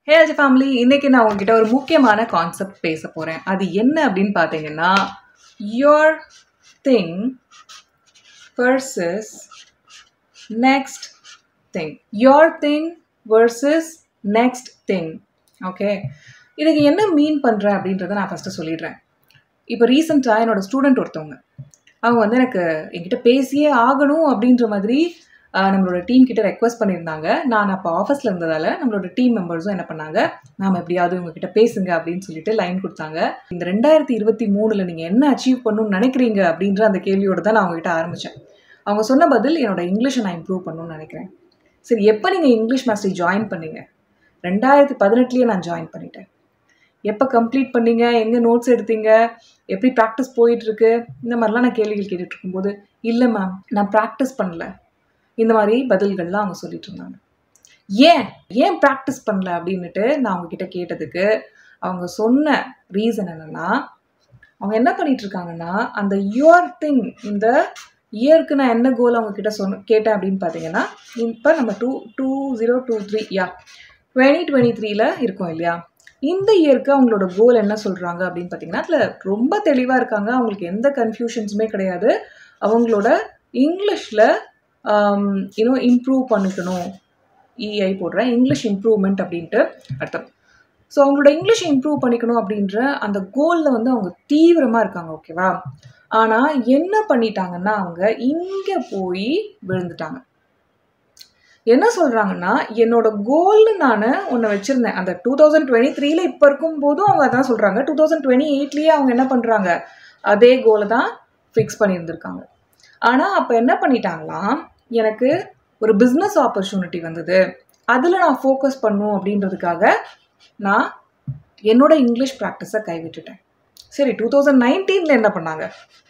ஹே அஜி family இன்னைக்கு நான் உங்ககிட்ட ஒரு முக்கியமான கான்செப்ட் பேச போகிறேன் அது என்ன அப்படின்னு பார்த்தீங்கன்னா your thing versus next thing your thing versus next thing okay இதுக்கு என்ன மீன் பண்ணுறேன் அப்படின்றத நான் ஃபஸ்ட்டு சொல்லிடுறேன் இப்போ ரீசெண்டாக என்னோட ஸ்டூடெண்ட் ஒருத்தவங்க அவங்க வந்து எனக்கு என்கிட்ட பேசியே ஆகணும் அப்படின்ற மாதிரி ஆஹ், நம்மளோட டீம் கிட்ட ரெக்வஸ்ட் பண்ணியிருந்தாங்க நான் அப்போ ஆஃபீஸில் இருந்ததால் நம்மளோட டீம் மெம்பர்ஸும் என்ன பண்ணாங்க நாம் எப்படியாவது உங்ககிட்ட பேசுங்க அப்படின்னு சொல்லிட்டு லைன் கொடுத்தாங்க இந்த ரெண்டாயிரத்தி இருபத்தி மூணில் நீங்கள் என்ன அச்சீவ் பண்ணணும்னு நினைக்கிறீங்க அப்படின்ற அந்த கேள்வியோட தான் நான் அவங்ககிட்ட ஆரம்பித்தேன் அவங்க சொன்ன பதில் என்னோட இங்கிலீஷை நான் இம்ப்ரூவ் பண்ணணும்னு நினைக்கிறேன் சரி எப்போ நீங்கள் இங்கிலீஷ் மாஸ்டர் ஜாயின் பண்ணீங்க ரெண்டாயிரத்தி பதினெட்டுலேயே நான் ஜாயின் பண்ணிட்டேன் எப்போ கம்ப்ளீட் பண்ணீங்க எங்கே நோட்ஸ் எடுத்தீங்க எப்படி ப்ராக்டிஸ் போயிட்டுருக்கு இந்த மாதிரிலாம் நான் கேள்விகள் கேட்டுட்டு இருக்கும்போது இல்லை மேம் நான் ப்ராக்டிஸ் பண்ணல இந்த மாதிரி பதில்கள்லாம் அவங்க சொல்லிட்டு இருந்தாங்க ஏன் ஏன் ப்ராக்டிஸ் பண்ணல அப்படின்னுட்டு நான் அவங்க கிட்ட கேட்டதுக்கு அவங்க சொன்ன ரீசன் என்னன்னா அவங்க என்ன பண்ணிட்டு இருக்காங்கன்னா அந்த யுவர் திங் இந்த இயருக்கு நான் என்ன கோல் அவங்க கிட்ட சொன்ன கேட்டேன் அப்படின்னு பார்த்தீங்கன்னா இப்போ நம்ம two two zero two three யா டுவெண்ட்டி டுவெண்ட்டி த்ரீல இருக்கோம் இல்லையா இந்த இயருக்கு அவங்களோட கோல் என்ன சொல்கிறாங்க அப்படின்னு பார்த்தீங்கன்னா அதில் ரொம்ப தெளிவாக இருக்காங்க அவங்களுக்கு எந்த கன்ஃபியூஷன்ஸுமே கிடையாது அவங்களோட இங்கிலீஷில் இன்னும் இம்ப்ரூவ் பண்ணிக்கணும் இஐ போடுறேன் இங்கிலீஷ் இம்ப்ரூவ்மெண்ட் அப்படின்ட்டு அர்த்தம் ஸோ அவங்களோட இங்கிலீஷ் இம்ப்ரூவ் பண்ணிக்கணும் அப்படின்ற அந்த கோலில் வந்து அவங்க தீவிரமாக இருக்காங்க ஓகேவா ஆனால் என்ன பண்ணிட்டாங்கன்னா அவங்க இங்கே போய் விழுந்துட்டாங்க என்ன சொல்கிறாங்கன்னா என்னோட கோல்னு நான் ஒன்று வச்சுருந்தேன் அந்த டூ தௌசண்ட் டுவெண்ட்டி த்ரீல இப்போ இருக்கும்போதும் அவங்க அதான் சொல்கிறாங்க டூ தௌசண்ட் டுவெண்ட்டி எயிட்லேயே அவங்க என்ன பண்ணுறாங்க அதே கோலை தான் ஃபிக்ஸ் பண்ணியிருந்திருக்காங்க ஆனால் அப்போ என்ன பண்ணிட்டாங்களாம் எனக்கு ஒரு பிஸ்னஸ் ஆப்பர்ச்சுனிட்டி வந்தது அதில் நான் ஃபோக்கஸ் பண்ணும் அப்படின்றதுக்காக நான் என்னோட இங்கிலீஷ் ப்ராக்டிஸை கைவிட்டுட்டேன் சரி டூ தௌசண்ட் நைன்டீனில் என்ன பண்ணாங்க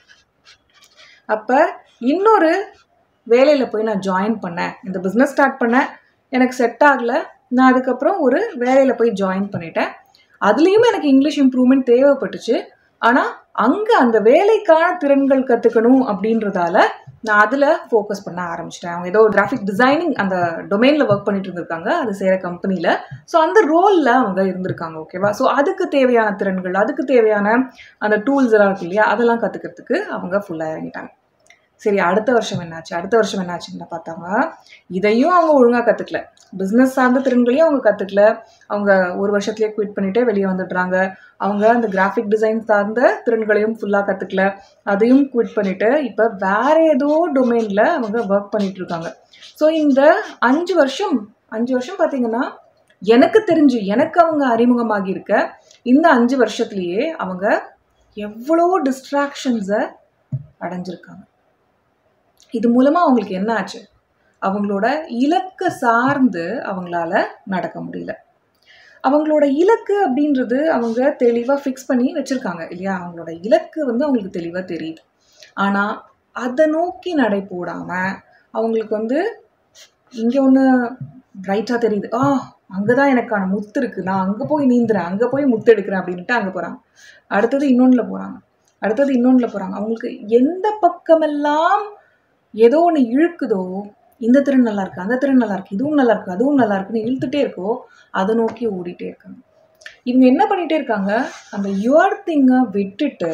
அப்போ இன்னொரு வேலையில் போய் நான் ஜாயின் பண்ணேன் இந்த பிஸ்னஸ் ஸ்டார்ட் பண்ணேன் எனக்கு செட் ஆகலை நான் அதுக்கப்புறம் ஒரு வேலையில் போய் ஜாயின் பண்ணிட்டேன் அதுலேயும் எனக்கு இங்கிலீஷ் இம்ப்ரூவ்மெண்ட் தேவைப்பட்டுச்சு ஆனால் அங்கே அந்த வேலைக்கான திறன்கள் கற்றுக்கணும் அப்படின்றதால நான் அதில் ஃபோக்கஸ் பண்ண ஆரம்பிச்சிட்டேன் அவங்க ஏதோ கிராஃபிக் டிசைனிங் அந்த டொமைனில் ஒர்க் பண்ணிட்டு இருந்திருக்காங்க அது செய்கிற கம்பெனியில் ஸோ அந்த ரோலில் அவங்க இருந்திருக்காங்க ஓகேவா ஸோ அதுக்கு தேவையான திறன்கள் அதுக்கு தேவையான அந்த டூல்ஸ் எல்லாம் இருக்கு இல்லையா அதெல்லாம் கற்றுக்கிறதுக்கு அவங்க ஃபுல்லாக இறங்கிட்டாங்க சரி அடுத்த வருஷம் என்னாச்சு அடுத்த வருஷம் என்னாச்சுன்னு பார்த்தாங்க இதையும் அவங்க ஒழுங்காக கற்றுக்கல பிஸ்னஸ் சார்ந்த திறன்களையும் அவங்க கற்றுக்கல அவங்க ஒரு வருஷத்துலேயே குவிட் பண்ணிட்டே வெளியே வந்துடுறாங்க அவங்க அந்த கிராஃபிக் டிசைன் சார்ந்த திறன்களையும் ஃபுல்லாக கற்றுக்கல அதையும் குவிட் பண்ணிட்டு இப்போ வேற ஏதோ டொமைனில் அவங்க ஒர்க் பண்ணிட்டு இருக்காங்க ஸோ இந்த அஞ்சு வருஷம் அஞ்சு வருஷம் பார்த்தீங்கன்னா எனக்கு தெரிஞ்சு எனக்கு அவங்க அறிமுகமாகி இருக்க இந்த அஞ்சு வருஷத்துலேயே அவங்க எவ்வளோ டிஸ்ட்ராக்ஷன்ஸை அடைஞ்சிருக்காங்க இது மூலமாக அவங்களுக்கு என்ன ஆச்சு அவங்களோட இலக்கை சார்ந்து அவங்களால நடக்க முடியல அவங்களோட இலக்கு அப்படின்றது அவங்க தெளிவாக ஃபிக்ஸ் பண்ணி வச்சுருக்காங்க இல்லையா அவங்களோட இலக்கு வந்து அவங்களுக்கு தெளிவாக தெரியுது ஆனால் அதை நோக்கி நடை போடாமல் அவங்களுக்கு வந்து இங்கே ஒன்று பிரைட்டாக தெரியுது ஆ அங்கே தான் எனக்கான முத்து இருக்குது நான் அங்கே போய் நீந்துறேன் அங்கே போய் முத்து எடுக்கிறேன் அப்படின்ட்டு அங்கே போகிறாங்க அடுத்தது இன்னொன்றில் போகிறாங்க அடுத்தது இன்னொன்றில் போகிறாங்க அவங்களுக்கு எந்த பக்கமெல்லாம் ஏதோ ஒன்று இழுக்குதோ இந்த திறன் நல்லா இருக்கு அந்த திறன் நல்லா இருக்கு இதுவும் நல்லா இருக்கு அதுவும் நல்லா இருக்குன்னு இழுத்துட்டே இருக்கோ அதை நோக்கி ஓடிட்டே இருக்காங்க இவங்க என்ன பண்ணிட்டே இருக்காங்க அந்த யுவர் திங்கை விட்டுட்டு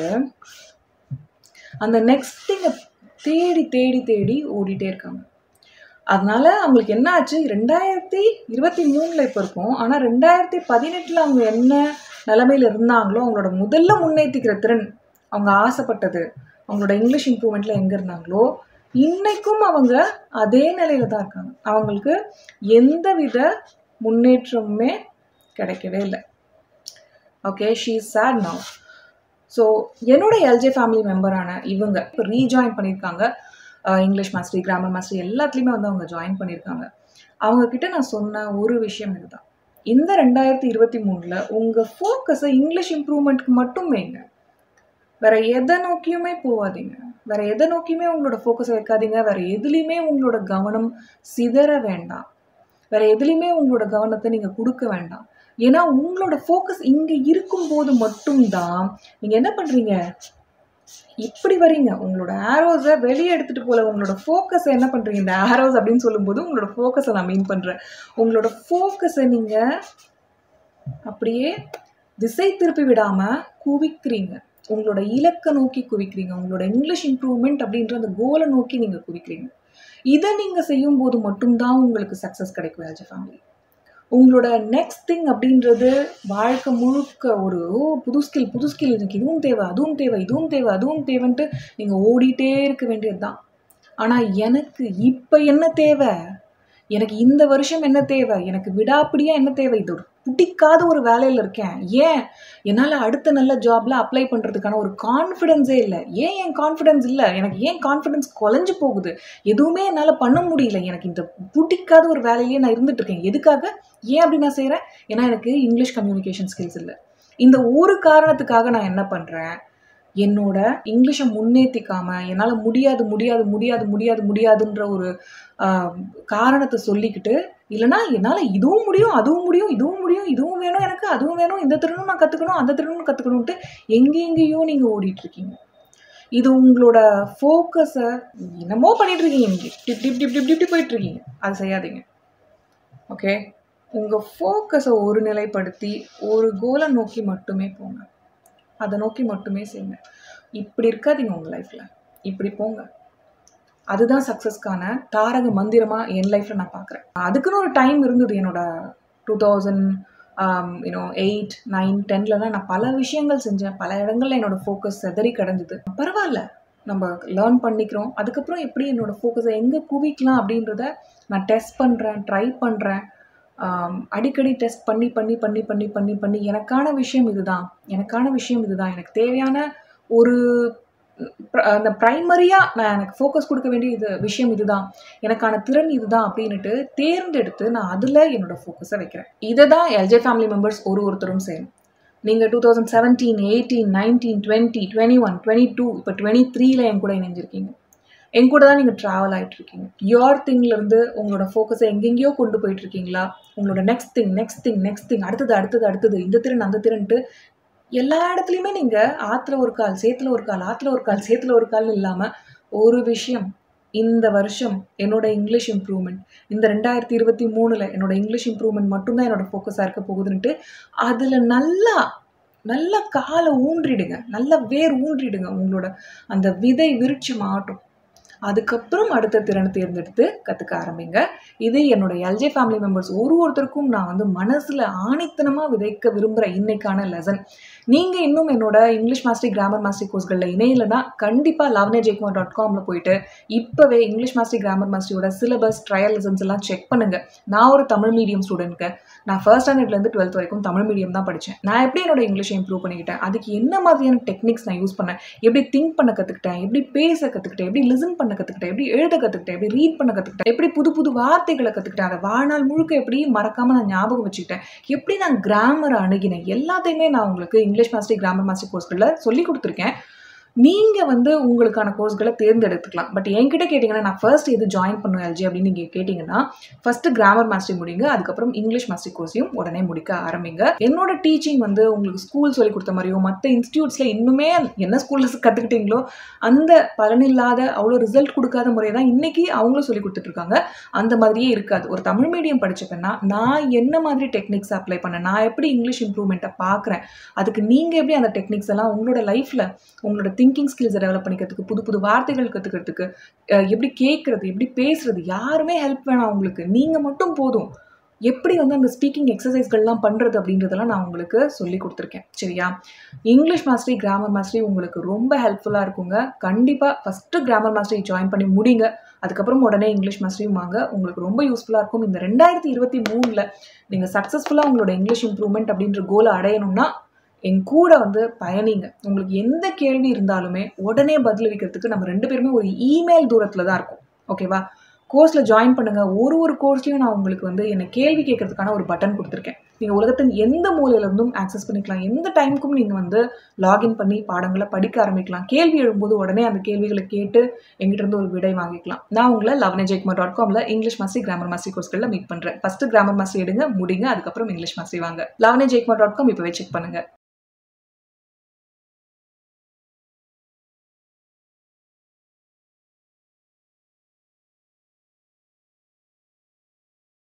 அந்த நெக்ஸ்ட் திங்கை தேடி தேடி தேடி ஓடிட்டே இருக்காங்க அதனால அவங்களுக்கு என்ன ஆச்சு ரெண்டாயிரத்தி இருபத்தி மூணில் இப்போ இருக்கும் ஆனால் ரெண்டாயிரத்தி பதினெட்டில் அவங்க என்ன நிலமையில இருந்தாங்களோ அவங்களோட முதல்ல முன்னேற்றிக்கிற திறன் அவங்க ஆசைப்பட்டது அவங்களோட இங்கிலீஷ் இம்ப்ரூவ்மெண்ட்டில் எங்கே இருந்தாங்களோ இன்னைக்கும் அவங்க அதே நிலையில தான் இருக்காங்க அவங்களுக்கு எந்த வித முன்னேற்றமுமே கிடைக்கவே இல்லை okay she said now so என்னோட எல்ஜே ஃபேமிலி மெம்பரான இவங்க இப்போ ரீஜாயின் பண்ணியிருக்காங்க அஹ் இங்கிலீஷ் மாஸ்டரி கிராமர் மாஸ்டரி எல்லாத்துலேயுமே வந்து அவங்க ஜாயின் பண்ணியிருக்காங்க அவங்க கிட்ட நான் சொன்ன ஒரு விஷயம் இதுதான் இந்த ரெண்டாயிரத்தி இருபத்தி மூணில் உங்கள் ஃபோக்கஸை இங்கிலீஷ் இம்ப்ரூவ்மெண்ட்க்கு மட்டும் வைங்க வேற எதை நோக்கியுமே போகாதீங்க வேற எதை நோக்கியுமே உங்களோட ஃபோக்கஸை வைக்காதீங்க வேற எதுலேயுமே உங்களோட கவனம் சிதற வேண்டாம் வேற எதுலேயுமே உங்களோட கவனத்தை நீங்கள் கொடுக்க வேண்டாம் ஏன்னா உங்களோட ஃபோக்கஸ் இங்கே இருக்கும்போது மட்டும்தான் நீங்கள் என்ன பண்ணுறீங்க இப்படி வரீங்க உங்களோட ஆரோஸை வெளியே எடுத்துகிட்டு போல உங்களோட ஃபோக்கஸை என்ன பண்ணுறீங்க இந்த ஆரோஸ் அப்படின்னு சொல்லும்போது உங்களோட ஃபோக்கஸை நான் மீன் பண்ணுறேன் உங்களோட ஃபோக்கஸை நீங்கள் அப்படியே திசை திருப்பி விடாமல் குவிக்கிறீங்க உங்களோட இலக்கை நோக்கி குவிக்கிறீங்க உங்களோட இங்கிலீஷ் இம்ப்ரூவ்மெண்ட் அப்படின்ற அந்த கோலை நோக்கி நீங்கள் குவிக்கிறீங்க இதை நீங்கள் செய்யும்போது மட்டும்தான் உங்களுக்கு சக்ஸஸ் கிடைக்கும் எல்ஜி ஃபேமிலி உங்களோட நெக்ஸ்ட் திங் அப்படின்றது வாழ்க்கை முழுக்க ஒரு ஓ புது ஸ்கில் புது ஸ்கில் எனக்கு இதுவும் தேவை அதுவும் தேவை இதுவும் தேவை அதுவும் தேவைன்ட்டு நீங்கள் ஓடிட்டே இருக்க வேண்டியது தான் ஆனால் எனக்கு இப்போ என்ன தேவை எனக்கு இந்த வருஷம் என்ன தேவை எனக்கு விடாப்பிடியா என்ன தேவை இது ஒரு பிடிக்காத ஒரு வேலையில் இருக்கேன் ஏன் என்னால் அடுத்த நல்ல ஜாப்ல அப்ளை பண்ணுறதுக்கான ஒரு கான்ஃபிடென்ஸே இல்லை ஏன் என் கான்ஃபிடென்ஸ் இல்லை எனக்கு ஏன் கான்ஃபிடென்ஸ் குலைஞ்சு போகுது எதுவுமே என்னால் பண்ண முடியல எனக்கு இந்த பிடிக்காத ஒரு வேலையிலேயே நான் இருந்துட்டு இருக்கேன் எதுக்காக ஏன் அப்படி நான் செய்கிறேன் ஏன்னா எனக்கு இங்கிலீஷ் கம்யூனிகேஷன் ஸ்கில்ஸ் இல்லை இந்த ஒரு காரணத்துக்காக நான் என்ன பண்ணுறேன் என்னோட இங்கிலீஷை முன்னேற்றிக்காம என்னால் முடியாது முடியாது முடியாது முடியாது முடியாதுன்ற ஒரு ஆஹ், காரணத்தை சொல்லிக்கிட்டு இல்லைனா என்னால் இதுவும் முடியும் அதுவும் முடியும் இதுவும் முடியும் இதுவும் வேணும் எனக்கு அதுவும் வேணும் இந்த திறனும் நான் கற்றுக்கணும் அந்த திறனும் கற்றுக்கணுன்ட்டு எங்கெங்கேயோ நீங்கள் ஓடிட்டு இருக்கீங்க இது உங்களோட ஃபோக்கஸை என்னமோ பண்ணிட்டு இருக்கீங்க நீங்கள் டிப் டிப் டிப் டிப் டிப் டிப் போயிட்டு இருக்கீங்க அது செய்யாதீங்க ஓகே உங்கள் ஃபோக்கஸை ஒரு நிலைப்படுத்தி ஒரு கோலை நோக்கி மட்டுமே போங்க அதை நோக்கி மட்டுமே செய்யுங்க இப்படி இருக்காதீங்க உங்கள் லைஃப்பில் இப்படி போங்க அதுதான் சக்ஸஸ்க்கான தாரக மந்திரமாக என் லைஃப்பில் நான் பார்க்குறேன் அதுக்குன்னு ஒரு டைம் இருந்தது என்னோட two thousand you know eight nine டென்லலாம் நான் பல விஷயங்கள் செஞ்சேன் பல இடங்கள்ல என்னோட ஃபோக்கஸ் செதறி கிடந்தது பரவாயில்ல நம்ம லேர்ன் பண்ணிக்கிறோம் அதுக்கப்புறம் எப்படி என்னோட ஃபோக்கஸை எங்கே குவிக்கலாம் அப்படின்றத நான் டெஸ்ட் பண்ணுறேன் ட்ரை பண்ணுறேன் அடிக்கடி டெஸ்ட் பண்ணி பண்ணி பண்ணி பண்ணி பண்ணி பண்ணி எனக்கான விஷயம் இதுதான் எனக்கான விஷயம் இதுதான் எனக்கு தேவையான ஒரு pr- அந்த ப்ரைமரியாக நான் எனக்கு ஃபோக்கஸ் கொடுக்க வேண்டிய இது விஷயம் இதுதான் எனக்கான திறன் இதுதான் அப்படின்னுட்டு தேர்ந்தெடுத்து நான் அதில் என்னோட ஃபோக்கஸை வைக்கிறேன் இதை தான் எல்ஜே ஃபேமிலி மெம்பர்ஸ் ஒரு ஒருத்தரும் செய்யணும் நீங்கள் two thousand seventeen eighteen nineteen twenty twenty one twenty two இப்போ டுவெண்ட்டி த்ரீல என் கூட இணைஞ்சிருக்கீங்க என் கூட தான் நீங்கள் ட்ராவல் ஆகிட்டு இருக்கீங்க யோர் திங்லேருந்து உங்களோட ஃபோக்கஸை எங்கெங்கேயோ கொண்டு போயிட்டு இருக்கீங்களா உங்களோட next thing next thing next thing அடுத்தது அடுத்தது அடுத்தது இந்த திறன் அந்த திறன்ட்டு எல்லா இடத்துலையுமே நீங்கள் ஆற்றுல ஒரு கால் சேத்துல ஒரு கால் ஆற்றுல ஒரு கால் சேத்துல ஒரு கால்னு இல்லாமல் ஒரு விஷயம் இந்த வருஷம் என்னோட இங்கிலீஷ் இம்ப்ரூவ்மெண்ட் இந்த ரெண்டாயிரத்தி இருபத்தி மூணில் என்னோட இங்கிலீஷ் இம்ப்ரூவ்மெண்ட் மட்டும்தான் என்னோட ஃபோக்கஸாக இருக்க போகுதுன்ட்டு அதில் நல்லா நல்லா காலை ஊன்றிடுங்க நல்லா வேர் ஊன்றிடுங்க உங்களோட அந்த விதை விருட்சம் ஆட்டும் அதுக்கப்புறம் அடுத்த திறனை தேர்ந்தெடுத்து கற்றுக்க ஆரம்பிங்க இது என்னோட எல்ஜே ஃபேமிலி மெம்பர்ஸ் ஒரு ஒருத்தருக்கும் நான் வந்து மனசில் ஆணித்தனமாக விதைக்க விரும்புகிற இன்னைக்கான லெசன் நீங்கள் இன்னும் என்னோட இங்கிலீஷ் மாஸ்டரி கிராமர் மாஸ்டரி கோர்ஸ்களில் இணையிலனா கண்டிப்பாக லவ்னே ஜெய்குமார் டாட் காமில் போயிட்டு இப்போவே இங்கிலீஷ் மாஸ்டரி கிராமர் மாஸ்டரியோட சிலபஸ் ட்ரையல் லெசன்ஸ் எல்லாம் செக் பண்ணுங்கள் நான் ஒரு தமிழ் மீடியம் ஸ்டூடெண்ட்க்கு நான் ஃபர்ஸ்ட் ஸ்டாண்டர்ட்லேருந்து டுவெல்த் வரைக்கும் தமிழ் மீடியம் தான் படித்தேன் நான் எப்படி என்னோட இங்கிலீஷை இம்ப்ரூவ் பண்ணிக்கிட்டேன் அதுக்கு என்ன மாதிரியான டெக்னிக்ஸ் நான் யூஸ் பண்ணேன் எப்படி திங்க் பண்ண கற்றுக்கிட்டேன் எப்படி பேச கற்றுக்கிட்டேன் எப்படி லிசன் பண்ண கற்றுக்கிட்டேன் எப்படி எழுத கற்றுக்கிட்டேன் எப்படி ரீட் பண்ண கற்றுக்கிட்டேன் எப்படி புது புது வார்த்தைகளை கற்றுக்கிட்டேன் அதை வாழ்நாள் முழுக்க எப்படி மறக்காமல் நான் ஞாபகம் வச்சுக்கிட்டேன் எப்படி நான் கிராமரை அணுகினேன் எல்லாத்தையுமே நான் உங்களுக்கு இங்கிலீஷ் மாஸ்டரி கிராமர் மாஸ்டர் கோர்ஸ்களில் சொல்லி கொடுத்துருக்கேன் நீங்கள் வந்து உங்களுக்கான கோர்ஸ்களை தேர்ந்தெடுத்துக்கலாம் பட் என்கிட்ட கேட்டிங்கன்னா நான் ஃபர்ஸ்ட் எது ஜாயின் பண்ணுவேன் எல்ஜி அப்படின்னு நீங்கள் கேட்டிங்கன்னா ஃபஸ்ட்டு கிராமர் மாஸ்டரி முடிங்க அதுக்கப்புறம் இங்கிலீஷ் மாஸ்டரி கோர்ஸையும் உடனே முடிக்க ஆரம்பிங்க என்னோட டீச்சிங் வந்து உங்களுக்கு ஸ்கூல் சொல்லி கொடுத்த மாதிரியோ மற்ற இன்ஸ்டியூட்ஸில் இன்னுமே என்ன ஸ்கூலில் கற்றுக்கிட்டீங்களோ அந்த பலனில்லாத அவ்வளோ ரிசல்ட் கொடுக்காத முறையை தான் இன்றைக்கி அவங்களும் சொல்லி கொடுத்துட்ருக்காங்க அந்த மாதிரியே இருக்காது ஒரு தமிழ் மீடியம் படிச்சப்பன்னா நான் என்ன மாதிரி டெக்னிக்ஸ் அப்ளை பண்ணேன் நான் எப்படி இங்கிலீஷ் இம்ப்ரூவ்மெண்ட்டை பார்க்குறேன் அதுக்கு நீங்கள் எப்படி அந்த டெக்னிக்ஸ் எல்லாம் உங்களோட லைஃப்பில் உங்களோட திங்கிங் ஸ்கில்ஸை டெவலப் பண்ணிக்கிறதுக்கு புது புது வார்த்தைகள் கற்றுக்கிறதுக்கு எப்படி கேட்குறது எப்படி பேசுறது யாருமே ஹெல்ப் வேணாம் உங்களுக்கு நீங்கள் மட்டும் போதும் எப்படி வந்து அந்த ஸ்பீக்கிங் எக்ஸசைஸ்கள்லாம் பண்ணுறது அப்படின்றதெல்லாம் நான் உங்களுக்கு சொல்லி கொடுத்துருக்கேன் சரியா இங்கிலீஷ் மாஸ்டரி கிராமர் மாஸ்டரி உங்களுக்கு ரொம்ப ஹெல்ப்ஃபுல்லாக இருக்குங்க கண்டிப்பாக ஃபஸ்ட்டு கிராமர் மாஸ்டரி ஜாயின் பண்ணி முடிங்க அதுக்கப்புறம் உடனே இங்கிலீஷ் மாஸ்டரியும் வாங்க உங்களுக்கு ரொம்ப யூஸ்ஃபுல்லாக இருக்கும் இந்த ரெண்டாயிரத்தி இருபத்தி மூணில் நீங்கள் சக்ஸஸ்ஃபுல்லாக உங்களோட இங்கிலீஷ் இம்ப்ரூவ்மெண்ட் அப்படின்ற கோலை அடையணும்னா என் கூட வந்து பயணிங்க உங்களுக்கு எந்த கேள்வி இருந்தாலுமே உடனே பதிலளிக்கிறதுக்கு நம்ம ரெண்டு பேருமே ஒரு இமெயில் தூரத்தில் தான் இருக்கும் ஓகேவா கோர்ஸில் ஜாயின் பண்ணுங்கள் ஒரு ஒரு கோர்ஸ்லையும் நான் உங்களுக்கு வந்து என்னை கேள்வி கேட்கறதுக்கான ஒரு பட்டன் கொடுத்துருக்கேன் நீங்கள் உலகத்தின் எந்த மூலையிலிருந்தும் ஆக்சஸ் பண்ணிக்கலாம் எந்த டைமுக்கும் நீங்கள் வந்து லாகின் பண்ணி பாடங்களை படிக்க ஆரம்பிக்கலாம் கேள்வி எழும்போது உடனே அந்த கேள்விகளை கேட்டு எங்கிட்ட இருந்து ஒரு விடை வாங்கிக்கலாம் நான் உங்களை லவ்னே ஜெய்குமார் டாட் காமில் இங்கிலீஷ் மாஸ்டரி கிராமர் மாஸ்டரி கோர்ஸ்களில் மீட் பண்ணுறேன் ஃபஸ்ட்டு கிராமர் மாஸ்டரி எடுங்க முடிங்க அதுக்கப்புறம் இங்கிலீஷ் மாஸ்டரி வாங்க லவ்னே ஜெய்குமார் டாட் காம் இப்போவே செக் பண்ணுங்கள்